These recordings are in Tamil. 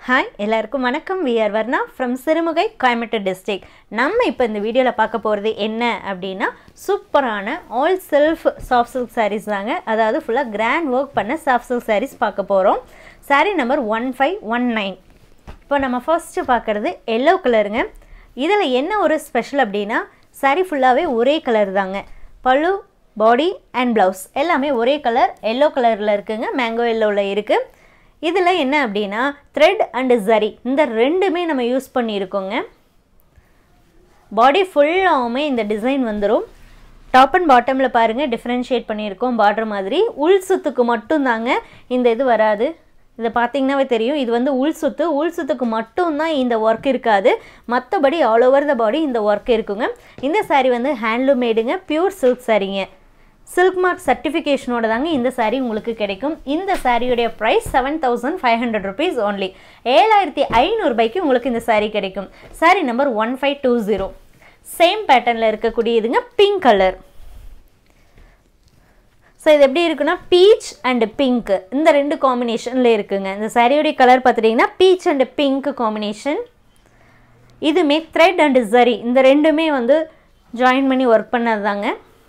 ஹாய் எல்லாருக்கும் வணக்கம் we are Varna from Sirumugai Coimbatore district நம்ம இப்போ இந்த வீடியோவில் பார்க்க போகிறது என்ன அப்படின்னா சூப்பரான all self soft silk sarees தாங்க அதாவது ஃபுல்லாக கிராண்ட் ஒர்க் பண்ண சாஃப்ட் சில்க் sarees பார்க்க போகிறோம் saree number one five one nine இப்போ நம்ம ஃபர்ஸ்ட்டு பார்க்குறது எல்லோ கலருங்க இதில் என்ன ஒரு ஸ்பெஷல் அப்படின்னா saree ஃபுல்லாகவே ஒரே கலர் தாங்க பழு பாடி அண்ட் ப்ளவுஸ் எல்லாமே ஒரே கலர் எல்லோ கலரில் இருக்குங்க மேங்கோ எல்லோவில் இருக்குது இதில் என்ன அப்படின்னா த்ரெட் அண்டு ஜரி இந்த ரெண்டுமே நம்ம யூஸ் பண்ணியிருக்கோங்க பாடி ஃபுல்லாகவுமே இந்த டிசைன் வந்துடும் டாப் அண்ட் பாட்டமில் பாருங்கள் டிஃப்ரென்ஷியேட் பண்ணியிருக்கோம் பார்டர் மாதிரி உள் சுத்துக்கு மட்டும்தாங்க இந்த இது வராது இதை பார்த்தீங்கன்னாவே தெரியும் இது வந்து உள் சுத்து உள் சுத்துக்கு மட்டும்தான் இந்த ஒர்க் இருக்காது மற்றபடி ஆல் ஓவர் த பாடி இந்த ஒர்க் இருக்குங்க இந்த saree வந்து ஹேண்ட்லூம் மேடுங்க பியூர் சில்க் சாரீங்க சில்க் மார்க் சர்டிஃபிகேஷனோட தாங்க இந்த saree உங்களுக்கு கிடைக்கும் இந்த சாரியுடைய price seven thousand five hundred rupees only ஏழாயிரத்தி ஐநூறுபாய்க்கு உங்களுக்கு இந்த saree கிடைக்கும் saree number one five two zero same பேட்டர்னில் இருக்கக்கூடியதுங்க பிங்க் கலர் ஸோ இது எப்படி இருக்குன்னா பீச் அண்ட் பிங்க் இந்த ரெண்டு காம்பினேஷனில் இருக்குங்க இந்த சாரியோடைய கலர் பார்த்துட்டிங்கன்னா பீச் அண்ட் பிங்க் காம்பினேஷன் இதுமே த்ரெட் அண்ட் ஜரி இந்த ரெண்டுமே வந்து ஜாயின் பண்ணி ஒர்க் பண்ணது தாங்க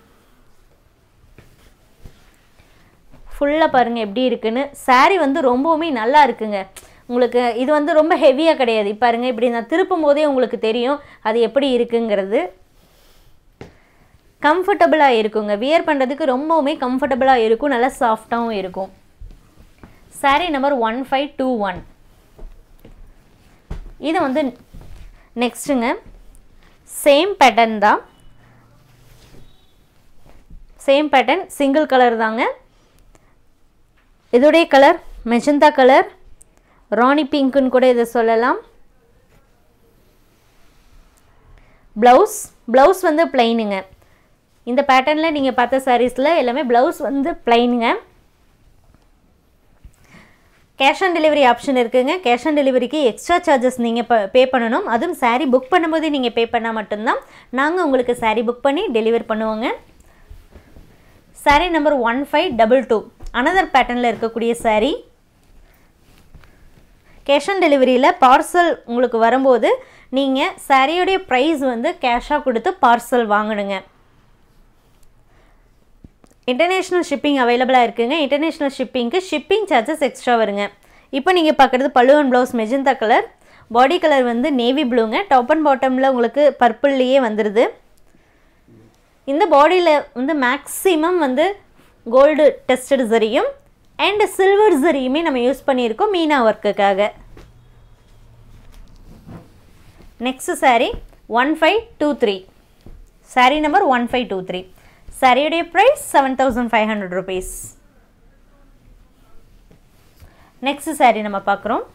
ஃபுல்லாக பாருங்கள் எப்படி இருக்குன்னு saree வந்து ரொம்பவுமே நல்லா இருக்குங்க உங்களுக்கு இது வந்து ரொம்ப ஹெவியாக கிடையாது பாருங்கள் இப்படி நான் திருப்பும் போதே உங்களுக்கு தெரியும் அது எப்படி இருக்குங்கிறது கம்ஃபர்டபுளாக இருக்குங்க வியர் பண்ணுறதுக்கு ரொம்பவுமே கம்ஃபர்டபுளாக இருக்கும் நல்லா சாஃப்டாகவும் இருக்கும் saree number one five two one இது வந்து நெக்ஸ்ட்டுங்க சேம் பேட்டர்ன் தான் சேம் பேட்டர்ன் சிங்கிள் கலர் தாங்க இதோடைய கலர் மெஜந்தா கலர் ராணி பிங்க்குன்னு கூட இதை சொல்லலாம் ப்ளவுஸ் ப்ளவுஸ் வந்து பிளைனுங்க இந்த பேட்டர்னில் நீங்கள் பார்த்த சாரீஸில் எல்லாமே ப்ளவுஸ் வந்து பிளைனுங்க கேஷ் ஆன் டெலிவரி ஆப்ஷன் இருக்குங்க கேஷ் ஆன் டெலிவரிக்கு எக்ஸ்ட்ரா சார்ஜஸ் நீங்கள் பே பண்ணணும் அதுவும் saree புக் பண்ணும்போது நீங்கள் பே பண்ணால் மட்டும்தான் நாங்கள் உங்களுக்கு saree புக் பண்ணி டெலிவர் பண்ணுவோங்க saree number one five double two another பேட்டர்னில் இருக்கக்கூடிய saree கேஷ் ஆன் டெலிவரியில் பார்சல் உங்களுக்கு வரும்போது நீங்கள் சாரியோடைய ப்ரைஸ் வந்து கேஷாக கொடுத்து பார்சல் வாங்கணுங்க இன்டர்நேஷ்னல் ஷிப்பிங் அவைலபிளாக இருக்குங்க இன்டர்நேஷ்னல் ஷிப்பிங்க்கு ஷிப்பிங் சார்ஜஸ் எக்ஸ்ட்ரா வருங்க இப்போ நீங்கள் பார்க்குறது பல்லுவன் blouse magenta colour body colour வந்து நேவி ப்ளூங்க டாப் அண்ட் பாட்டமில் உங்களுக்கு பர்பிள்லேயே வந்துடுது இந்த பாடியில் வந்து மேக்ஸிமம் வந்து கோல்டு டெஸ்டட் சரியும் அண்ட் சில்வர் சரியுமே நம்ம யூஸ் பண்ணியிருக்கோம் மீனா ஒர்க்குக்காக next saree one five two three saree number one five two three சாரியுடைய price seven thousand five hundred rupees next saree நம்ம பார்க்குறோம்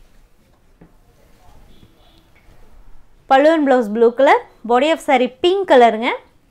பலூன் blouse blue colour body of saree pink கலருங்க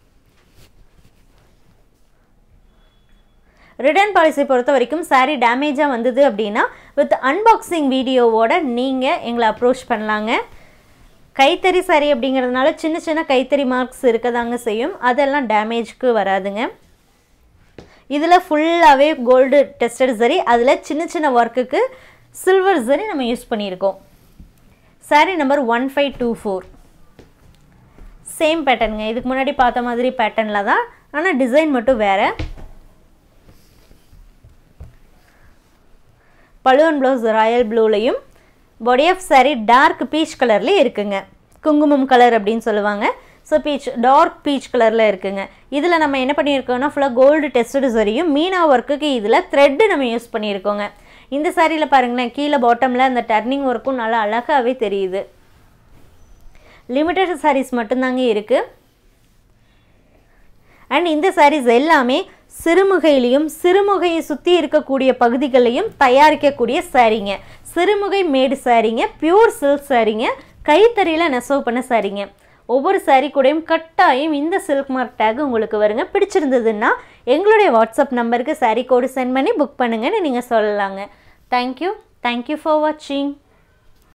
ரிட்டர்ன் பாலிசி பொறுத்த வரைக்கும் saree டேமேஜாக வந்தது அப்படின்னா வித் அன்பாக்சிங் வீடியோவோட நீங்கள் எங்களை அப்ரோச் பண்ணலாங்க கைத்தறி saree அப்படிங்கிறதுனால சின்ன சின்ன கைத்தறி மார்க்ஸ் இருக்கதாங்க செய்யும் அதெல்லாம் டேமேஜ்க்கு வராதுங்க இதில் ஃபுல்லாகவே கோல்டு டெஸ்டட் சரி அதில் சின்ன சின்ன ஒர்க்குக்கு சில்வர் சரி நம்ம யூஸ் பண்ணியிருக்கோம் saree number one five two four same பேட்டர்னுங்க இதுக்கு முன்னாடி பார்த்த மாதிரி பேட்டர்னில் தான் ஆனால் டிசைன் மட்டும் வேறு பழுவன் ப்ளவுஸ் ராயல் ப்ளூலையும் body of saree dark peach கலர்லேயே இருக்குங்க குங்குமம் கலர் அப்படின்னு சொல்லுவாங்க ஸோ பீச் டார்க் பீச் கலரில் இருக்குங்க இதில் நம்ம என்ன பண்ணியிருக்கோம்னா ஃபுல்லாக கோல்டு டெஸ்டடு சரியும் மீனா ஒர்க்குக்கு இதில் த்ரெட்டு நம்ம யூஸ் பண்ணியிருக்கோங்க இந்த சாரியில் பாருங்களேன் கீழே பாட்டமில் அந்த டர்னிங் ஒர்க்கும் நல்லா அழகாகவே தெரியுது லிமிட்டட் சாரீஸ் மட்டும்தாங்க இருக்குது அண்ட் இந்த சாரீஸ் எல்லாமே சிறுமுகையிலையும் சிறுமுகையை சுற்றி இருக்கக்கூடிய பகுதிகளையும் தயாரிக்கக்கூடிய சாரீங்க சிறுமுகை மேடு சாரீங்க பியூர் சில்க் சாரீங்க கைத்தறியில் நெசவு பண்ண சாரீங்க ஒவ்வொரு சாரீ கூடயும் கட்டாயம் இந்த சில்க் மார்க் டேக் உங்களுக்கு வருங்க பிடிச்சிருந்ததுன்னா எங்களுடைய வாட்ஸ்அப் நம்பருக்கு சாரீ கோடு சென்ட் பண்ணி புக் பண்ணுங்கன்னு நீங்கள் சொல்லலாங்க தேங்க்யூ தேங்க்யூ ஃபார் வாட்சிங்